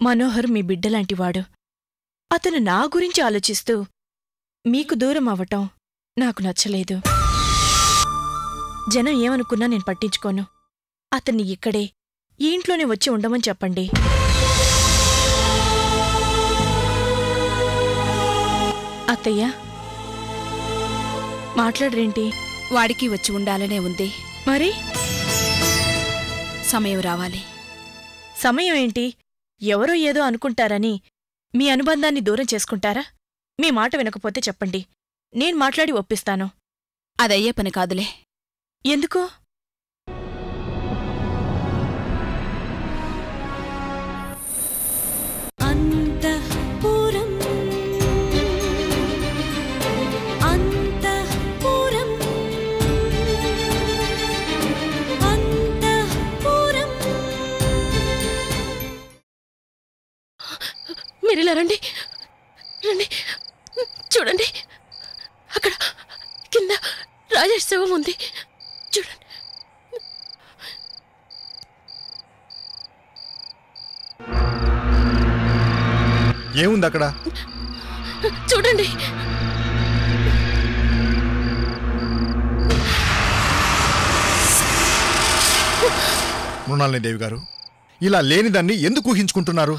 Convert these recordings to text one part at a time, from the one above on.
మనోహర్ మీ బిడ్డలాంటివాడు అతను నా గురించి ఆలోచిస్తూ మీకు దూరం అవ్వటం నాకు నచ్చలేదు జనం ఏమనుకున్నా నేను పట్టించుకోను అతన్ని ఇక్కడే ఈ ఇంట్లోనే వచ్చి ఉండమని చెప్పండి అత్తయ్య మాట్లాడరేంటి వాడికి వచ్చి ఉండాలనే ఉంది మరి సమయం రావాలి సమయం ఏంటి ఎవరో ఏదో అనుకుంటారని మీ అనుబంధాన్ని దూరం చేసుకుంటారా మీ మాట వినకపోతే చెప్పండి నేను మాట్లాడి ఒప్పిస్తాను అదయ్యే పని కాదులే ఎందుకు అంతఃపురం అంతఃపురం అంతఃపురం మీరిలా రండి రండి చూడండి అక్కడ కింద రాజేష్ శవం ఉంది చూడండి ఏముంది అక్కడ చూడండి మృణాలిని దేవి గారు ఇలా లేనిదాన్ని ఎందుకు ఊహించుకుంటున్నారు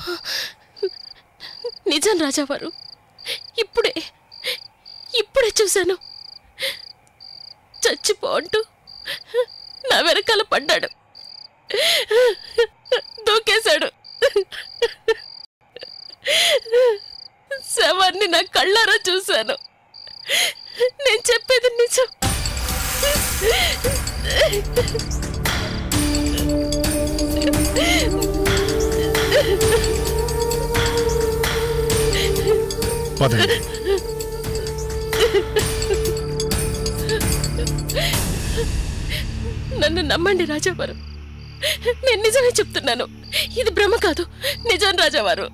నిజం రాజావారు ఇప్పుడే ఇప్పుడే చూశాను చచ్చిపోంటూ నా వెనకాల పడ్డాడు దూకేశాడు శవాన్ని నా కళ్ళారా చూశాను నేను చెప్పేది నిజం పదండి నన్ను నమ్మండి రాజావారు నేను నిజమే చెప్తున్నాను ఇది భ్రమ కాదు నిజం రాజావారు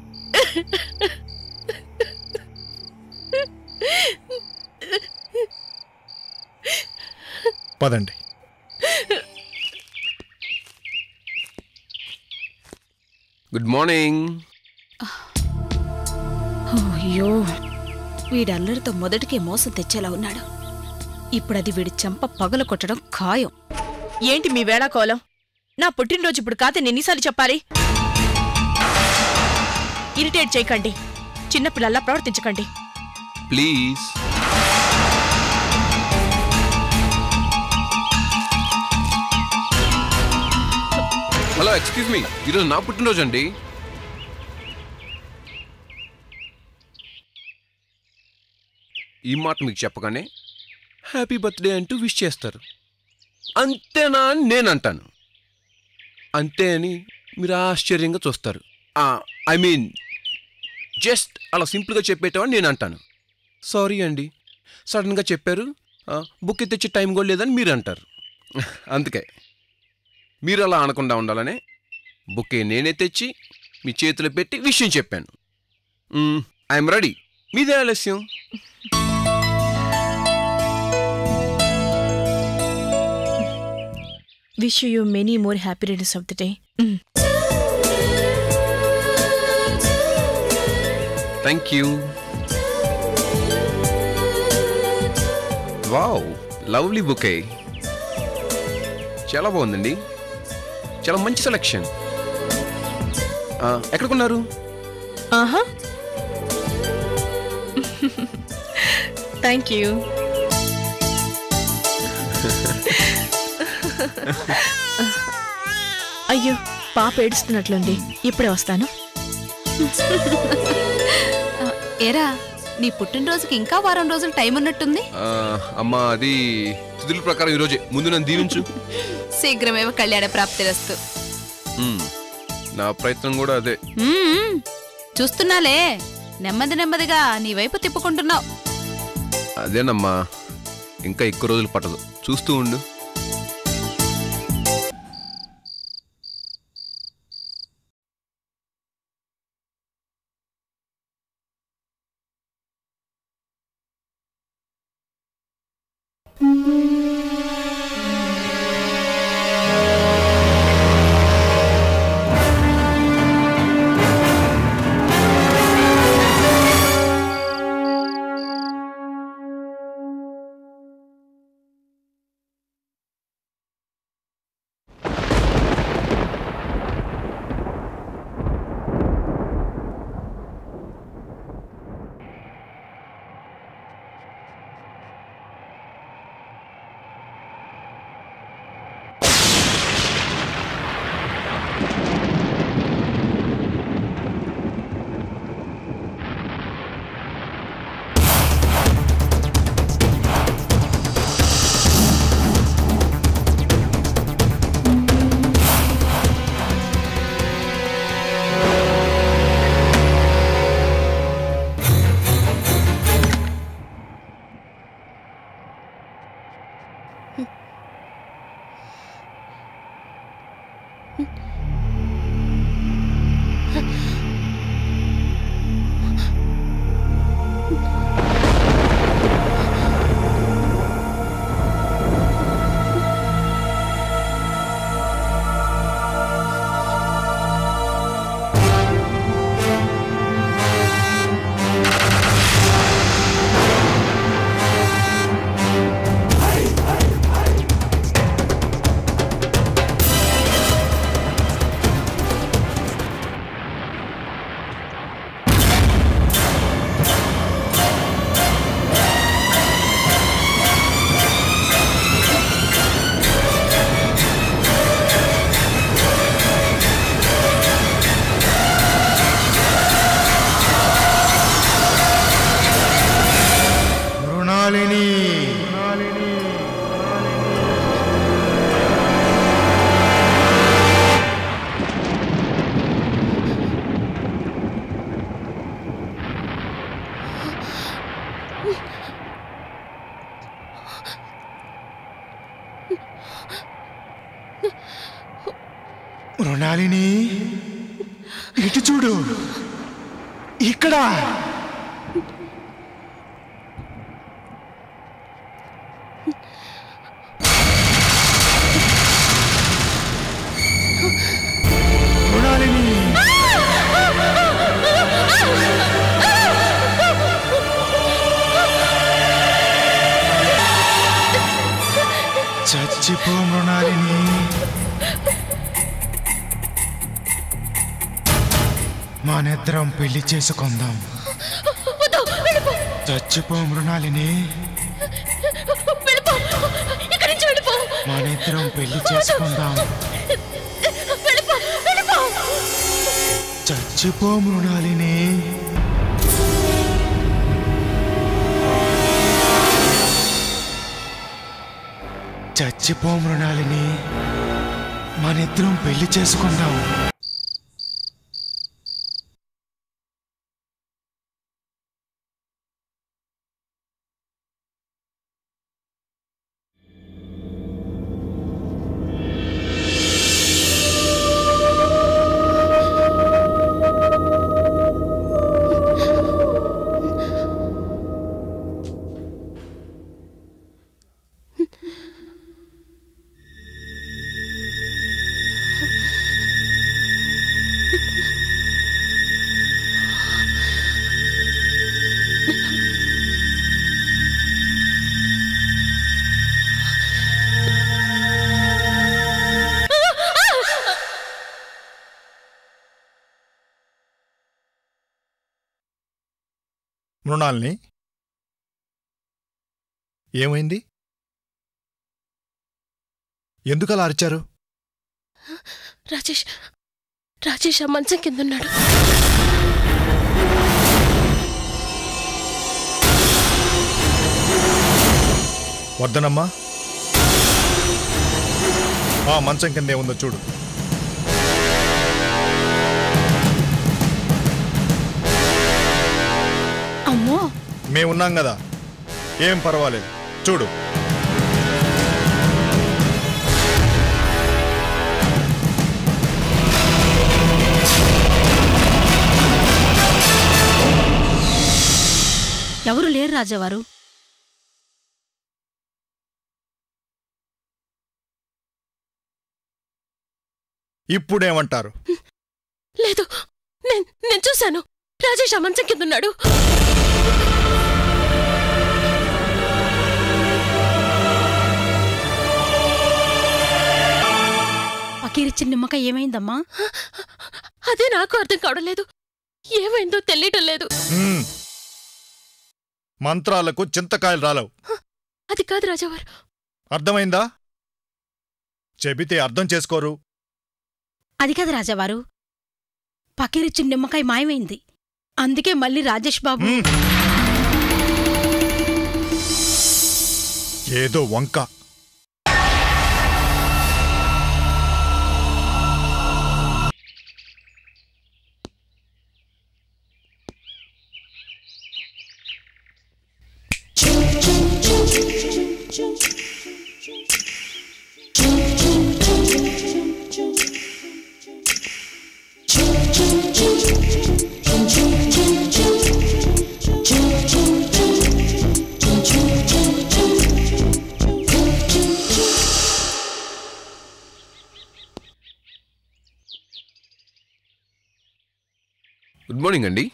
పదండి గుడ్ మార్నింగ్ అయ్యో వీడల్లరితో మొదటికే మోసం తెచ్చేలా ఉన్నాడు ఇప్పుడది వీడి చెంప పగల కొట్టడం ఖాయం ఏంటి మీ వేళాకోలం నా పుట్టినరోజు ఇప్పుడు కాదని ఎన్నిసార్లు చెప్పాలి ఇరిటేట్ చేయకండి చిన్నపిల్లల్లా ప్రవర్తించకండి ప్లీజ్ హలో ఎక్స్క్యూజ్ మీ ఈరోజు నా పుట్టినరోజు అండి ఈ మాట మీకు చెప్పగానే హ్యాపీ బర్త్డే అంటూ విష్ చేస్తారు అంతేనా అని నేను అంటాను అంతే అని మీరు ఆశ్చర్యంగా చూస్తారు ఐ మీన్ జస్ట్ అలా సింపుల్గా చెప్పేటమని నేను అంటాను సారీ అండి సడన్గా చెప్పారు ఆ, బుక్ తెచ్చే టైం కూడా లేదని మీరు అంటారు అందుకే మీరు అలా అనకుండా ఉండాలనే బుక్కే నేనే తెచ్చి మీ చేతిలో పెట్టి విషయం చెప్పాను ఐఎమ్ రెడీ మీదే ఆలస్యం wish you many more happy returns of the day thank you wow lovely bouquet చాలా బాగుందండి చాలా మంచి సెలెక్షన్ ఎక్కడ కొన్నారు ఆహా థ్యాంక్ యూ అయ్యో పాప ఏడుస్తున్నట్లుంది ఇప్పుడే వస్తాను ఏరా నీ పుట్టినరోజుకి ఇంకా వారం రోజులు టైం ఉన్నట్టుంది ఆ, అమ్మా అది తిథుల ప్రకారం ఈరోజే ముందు నన్ను దీవించు శీఘ్రమేవ కళ్యాణ ప్రాప్తిరస్తు మ్మ్. నా ప్రయత్నం కూడా అదే మ్మ్. చూస్తున్నాలే నెమ్మది నెమ్మదిగా నీ వైపు తిప్పుకుంటున్నావు అదేనమ్మా ఇంకా ఎక్కువ రోజులు పట్టదు చూస్తూ ఉండు మృణాలిని ఇటు చూడు ఇక్కడ మృణాలిని చచ్చిపో మృణాలిని మనిద్దరం పెళ్లి చేసుకుందాం వద్దు వెళ్ళిపో చచ్చిపో మృణాలిని వెళ్ళిపో ఇక్కడి నుంచి వెళ్ళిపో మనిద్దరం పెళ్లి చేసుకుందాం వెళ్ళిపో వెళ్ళిపో చచ్చిపో మృణాలిని చచ్చిపో మృణాలిని మనిద్దరం పెళ్లి చేసుకుందాం మృణాల్ని ఏమైంది ఎందుకలా అరిచారు రాజేష్ రాజేష్ ఆ మంచం కింద ఉన్నాడు వద్దనమ్మా ఆ మంచం కింద ఏముందో చూడు అమ్మో మేమున్నాం కదా ఏం పర్వాలేదు చూడు ఎవరు లేరు రాజావారు ఇప్పుడేమంటారు లేదు నేను నేను చూశాను రాజేష్ ఆ మంచం కింద ఉన్నాడు పకీరిచ్చిన నిమ్మకాయ ఏమైందమ్మా అదే నాకు అర్థం కావడం లేదు ఏమైందో తెలియటం లేదు హ్మ్. మంత్రాలకు చింతకాయలు రాలవు అది కాదు రాజావారు అర్థమైందా చెబితే అర్థం చేసుకోరు అది కదా రాజావారు పకీరిచ్చిన నిమ్మకాయ మాయమైంది అందుకే మళ్ళీ రాజేష్ బాబు హ్మ్. ఏదో వంక గుడ్ మార్నింగ్ అండి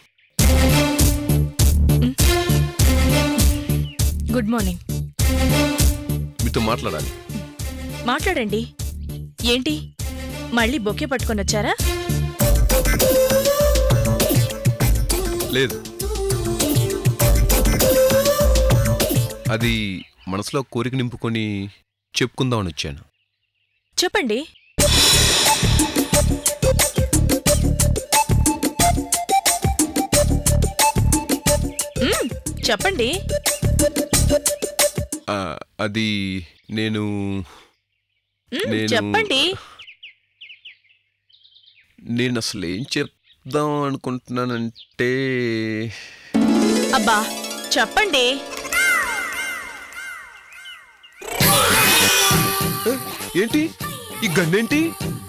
గుడ్ మార్నింగ్ మీతో మాట్లాడాలి మాట్లాడండి ఏంటి మళ్ళీ బొకే పట్టుకొని వచ్చారా లేదు అది మనసులో కోరిక నింపుకొని చెప్పుకుందామని వచ్చాను చెప్పండి మ్మ్, చెప్పండి ఆ, అది నేను మ్మ్, నేను- చెప్పండి నేను అసలు ఏం చెప్దాం అనుకుంటున్నానంటే అబ్బా చెప్పండి ఏంటి ఈ గన్నేంటి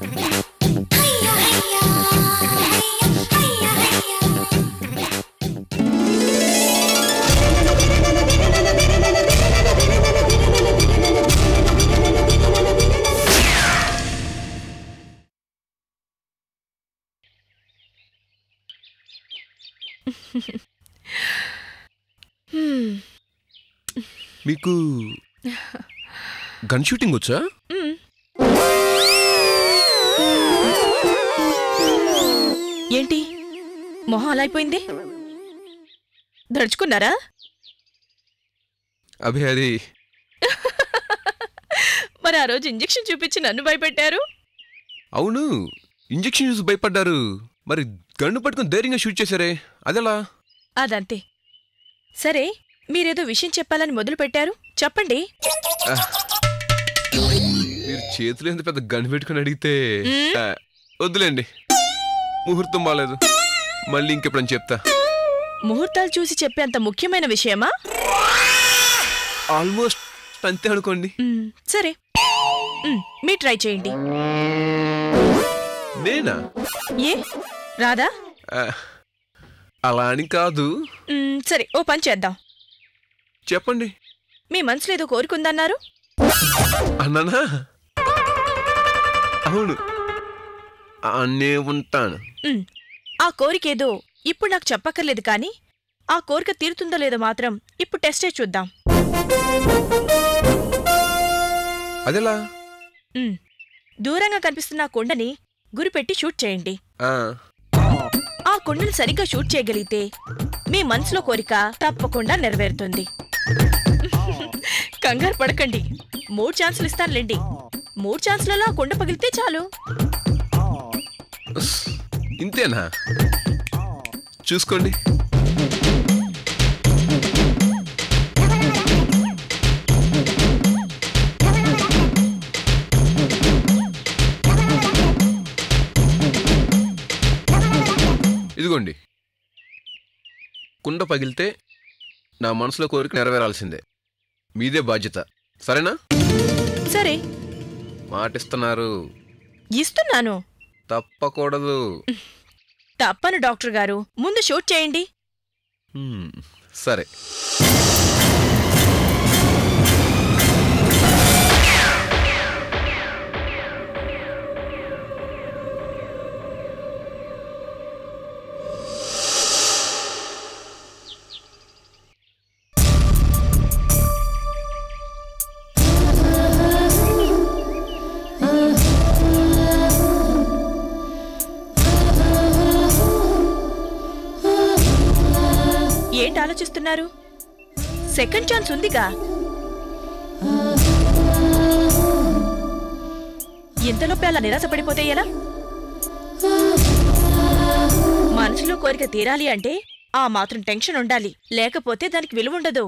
హ్మ్, మీకు గన్ షూటింగ్ వచ్చా మ్. ఏంటి మొహం అలా అయిపోయింది దడుచుకున్నారా అభి అది మరి ఆ రోజు ఇంజెక్షన్ చూపించి నన్ను భయపెట్టారు అవును ఇంజెక్షన్ చూసి భయపడ్డారు మరి గన్ను పట్టుకుని ధైర్యంగా షూట్ చేశారే అదెలా అదంతే సరే మీరేదో విషయం చెప్పాలని మొదలు పెట్టారు చెప్పండి మీరు చేతిలో ఎంత పెద్ద గన్ పెట్టుకుని అడిగితే మ్మ్. ఆ, వద్దులేండి ముహూర్తం బాలేదు మళ్ళీ ఇంకెప్పుడని చెప్తా ముహూర్తాలు చూసి చెప్పేంత ముఖ్యమైన విషయమా ఆల్మోస్ట్ అంతే అనుకోండి మ్, సరే మ్, మీ ట్రై చేయండి నేనా ఏ రాదా ఆ, అలా అని కాదు మ్, సరే ఓ పని చేద్దాం చెప్పండి మీ మనసులో ఏదో కోరుకుందన్నారు అన్నానా అవును అనే ఉంటాను మ్, ఆ కోరికేదో ఇప్పుడు నాకు చెప్పక్కర్లేదు కానీ ఆ కోరిక తీరుతుందో లేదో మాత్రం ఇప్పుడు టెస్ట్ చేసి చూద్దాం అదెలా మ్, దూరంగా కనిపిస్తున్న ఆ కొండని గురిపెట్టి షూట్ చేయండి ఆ, ఆ కొండను సరిగ్గా షూట్ చేయగలిగితే మీ మనసులో కోరిక తప్పకుండా నెరవేరుతుంది కంగారు పడకండి మూడు ఛాన్సులు ఇస్తానులేండి మూడు ఛాన్సులలో ఆ కొండ పగిలితే చాలు ఉస్, ఇంతేనా చూసుకోండి ఇదిగోండి కుండ పగిలితే నా మనసులో కోరిక నెరవేరాల్సిందే మీదే బాధ్యత సరేనా సరే మాటిస్తున్నారు ఇస్తున్నాను తప్పకూడదు తప్పను డాక్టర్ గారు ముందు షూట్ చేయండి హ్మ్, సరే ఏంటి ఆలోచిస్తున్నారు సెకండ్ ఛాన్స్ ఉందిగా ఇంతలోపే అలా నిరాశపడిపోతే ఎలా మనసులో కోరిక తీరాలి అంటే ఆ మాత్రం టెన్షన్ ఉండాలి లేకపోతే దానికి విలువ ఉండదు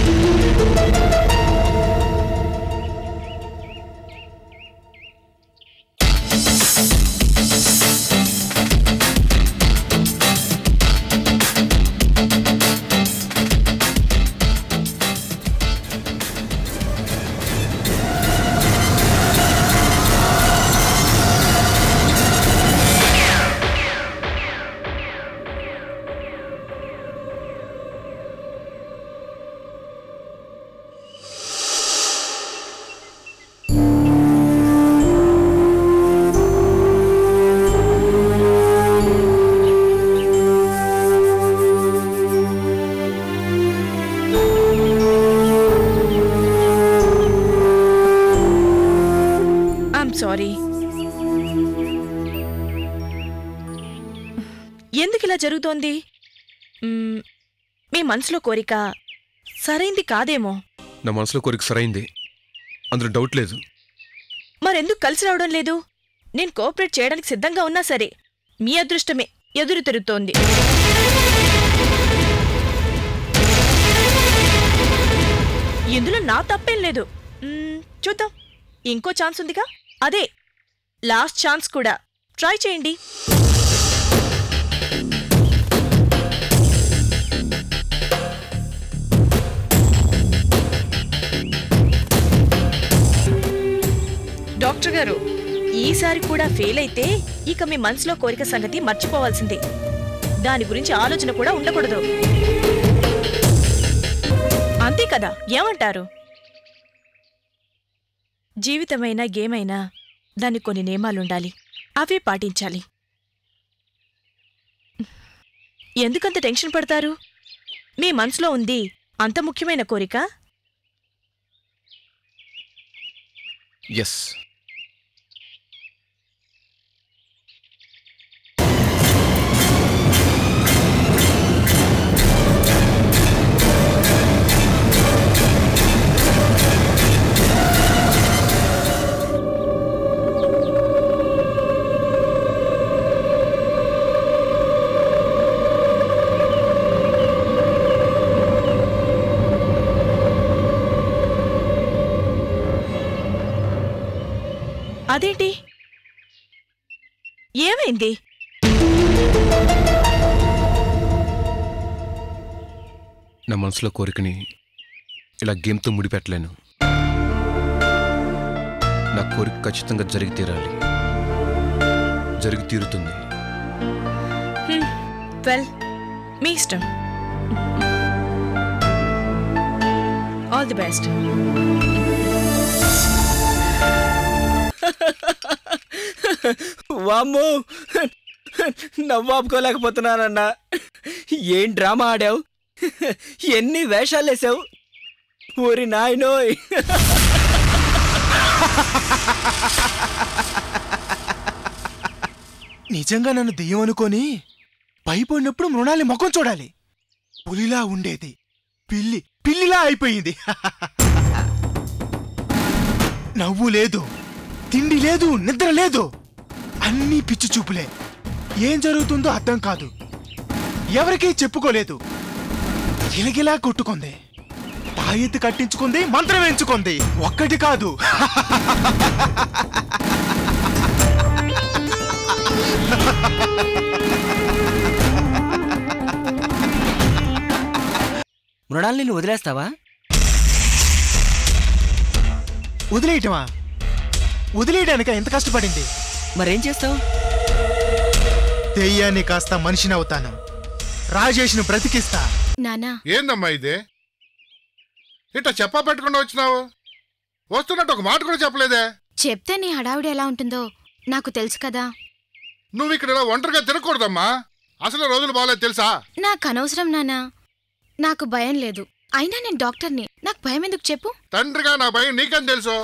ఐమ్ సారీ ఎందుకు ఇలా జరుగుతోంది మ్మ్, మీ మనసులో కోరిక సరైంది కాదేమో నా మనసులో కోరిక సరైంది అందులో డౌట్ లేదు మరెందుకు కలిసి రావడం లేదు నేను కోఆపరేట్ చేయడానికి సిద్ధంగా ఉన్నా సరే మీ అదృష్టమే ఎదురు తిరుగుతోంది ఇందులో నా తప్పేం లేదు మ్మ్, చూద్దాం ఇంకో ఛాన్స్ ఉందిగా అదే లాస్ట్ ఛాన్స్ కూడా ట్రై చేయండి డాక్టర్ గారు ఈసారి కూడా ఫెయిల్ అయితే ఇక మీ మనసులో కోరిక సంగతి మర్చిపోవాల్సిందే దాని గురించి ఆలోచన కూడా ఉండకూడదు అంతే కదా ఏమంటారు జీవితమైనా గేమైనా దానికి కొన్ని నియమాలుండాలి అవే పాటించాలి ఎందుకంత టెన్షన్ పడతారు మీ మనసులో ఉంది అంత ముఖ్యమైన కోరిక ఎస్ అదేంటి ఏమైంది నా మనసులో కోరికని ఇలా గేమ్తో ముడిపెట్టలేను నా కోరిక ఖచ్చితంగా జరిగి తీరాలి జరిగి తీరుతుంది వెల్ మీ ఇష్టం ఆల్ ది బెస్ట్ వామ్మో నవ్వాపుకోలేకపోతున్నానన్నా ఏం డ్రామా ఆడావు ఎన్ని వేషాలు వేసావు ఊరి నాయనోయ్ నిజంగా నన్ను దెయ్యం అనుకొని పైపడినప్పుడు మృణాలి ముఖం చూడాలి పులిలా ఉండేది పిల్లి పిల్లిలా అయిపోయింది నవ్వు లేదు తిండి లేదు నిద్ర లేదు అన్నీ పిచ్చి చూపులే ఏం జరుగుతుందో అర్థం కాదు ఎవరికీ చెప్పుకోలేదు గిలగిలా కొట్టుకుంది తాయెత్తు కట్టించుకుంది మంత్రం ఎంచుకుంది ఒక్కటి కాదు మృణాల్ని నువ్వు వదిలేస్తావా వదిలేయటమా వదిలేయడానిక ఎంత కష్టపడింది మరేం చేస్తావు దెయ్యాన్ని కాస్త మనిషిని అవుతాను రాజేష్ను బ్రతికిస్తా నానా ఏందమ్మా ఇదే ఇట్లా చెప్పా పెట్టకుండా వచ్చినావు వస్తున్నట్టు ఒక మాట కూడా చెప్పలేదే చెప్తే నీ హడావిడి ఎలా ఉంటుందో నాకు తెలుసు కదా నువ్వు ఇక్కడ ఇలా ఒంటరిగా తిరగకూడదమ్మా అసలు రోజులు బాగాలేదు తెలుసా నాకు అనవసరం నానా నాకు భయం లేదు అయినా నేను డాక్టర్ని నాకు భయం ఎందుకు చెప్పు తండ్రిగా నా భయం నీకేం తెలుసు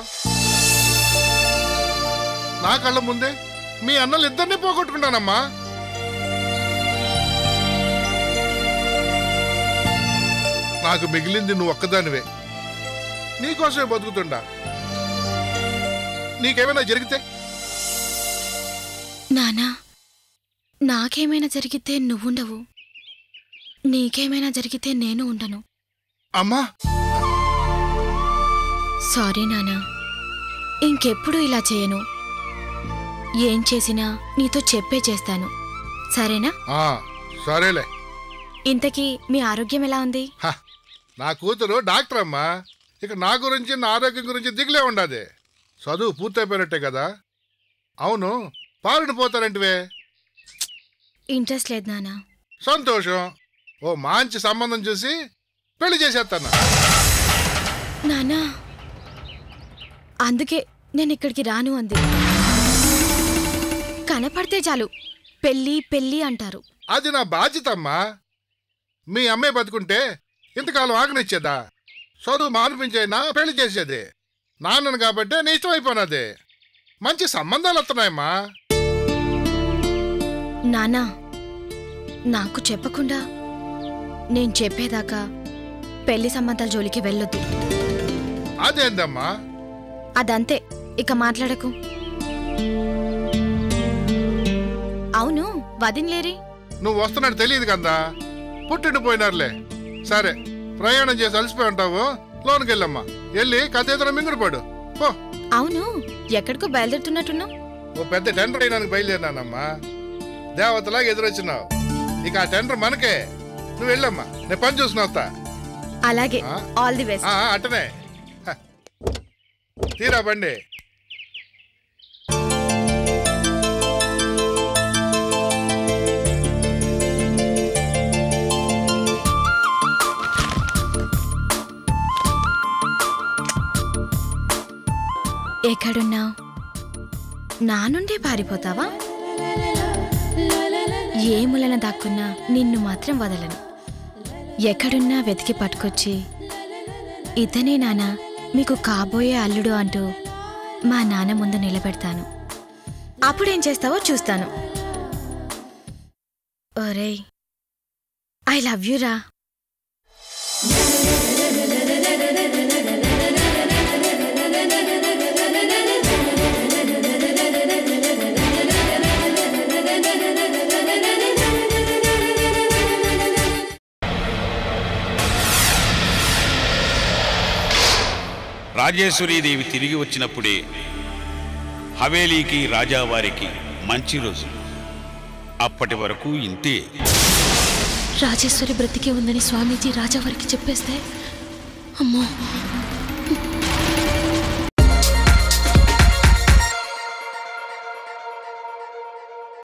నా కళ్ళ ముందే మీ అన్నలు ఇద్దరిని పోగొట్టుకున్నానమ్మా నాకు మిగిలింది నువ్వు ఒక్కదానివే నీకోసమే బతుకుతుండా నీకేమైనా జరిగితే నానా నాకేమైనా జరిగితే నువ్వుండవు నీకేమైనా జరిగితే నేను ఉండను అమ్మా సారీ నానా ఇంకెప్పుడు ఇలా చేయను ఏం చేసినా నీతో చెప్పే చేస్తాను సరేనా ఆ, సరేలే ఇంతకీ మీ ఆరోగ్యం ఎలా ఉంది హ, నా కూతురు డాక్టర్ అమ్మా ఇక నా గురించి నా ఆరోగ్యం గురించి దిగులే ఉండదు చదువు పూర్తయిపోయినట్టే కదా అవును పాలుని పోతారంటివే ఇంట్రెస్ట్ లేదు నానా సంతోషం ఓ మంచి సంబంధం చూసి పెళ్లి చేసేస్తాను నానా అందుకే నేను ఇక్కడికి రాను అంది కనపడితే చాలు పెళ్ళి పెళ్ళి అంటారు అది నా బాధ్యత అమ్మా మీ అమ్మాయి బతుకుంటే ఇంతకాలం ఆగనిచ్చేదా చదువు మానిపించైనా పెళ్లి చేసేది నాన్నను కాబట్టి నీ ఇష్టం అయిపోయినది మంచి సంబంధాలు వస్తున్నాయమ్మా నానా నాకు చెప్పకుండా నేను చెప్పేదాకా పెళ్లి సంబంధాల జోలికి వెళ్ళొద్దు అదేందమ్మా అదంతే ఇక మాట్లాడకు అవును వదినలేరి నువ్వు వస్తున్నట్టు తెలియదు కదా పుట్టిండి పోయినారులే సరే ప్రయాణం చేసి అలసిపోయి ఉంటావు లోనికి వెళ్ళమ్మా వెళ్ళి కథేతర మింగుడు పడు పో అవును ఎక్కడికో బయలుదేరుతున్నట్టున్నావు ఓ పెద్ద టెండర్ అయినానికి బయలుదేరినానమ్మా దేవతలాగా ఎదురొచ్చినావు ఇక ఆ టెండర్ మనకే నువ్వు వెళ్ళమ్మా నేను పని చూసిన వస్తా అలాగే ఆ? ఆల్ ది బెస్ట్ ఆ, ఆ, అట్టనే హ. తీరా బండి ఎక్కడున్నావు నా నుండే పారిపోతావా ఏ మూలన దాక్కున్నా నిన్ను మాత్రం వదలను ఎక్కడున్నా వెతికి పట్టుకొచ్చి ఇతనే నాన్న మీకు కాబోయే అల్లుడు అంటూ మా నాన్న ముందు నిలబెడతాను అప్పుడేం చేస్తావో చూస్తాను ఒరేయ్ ఐ లవ్ యూ రా రాజేశ్వరీదేవి తిరిగి వచ్చినప్పుడే హవేలీకి రాజావారికి మంచి రోజు అప్పటి వరకు ఇంతే రాజేశ్వరి బ్రతికే ఉందని స్వామీజీ రాజావారికి చెప్పేస్తే అమ్మో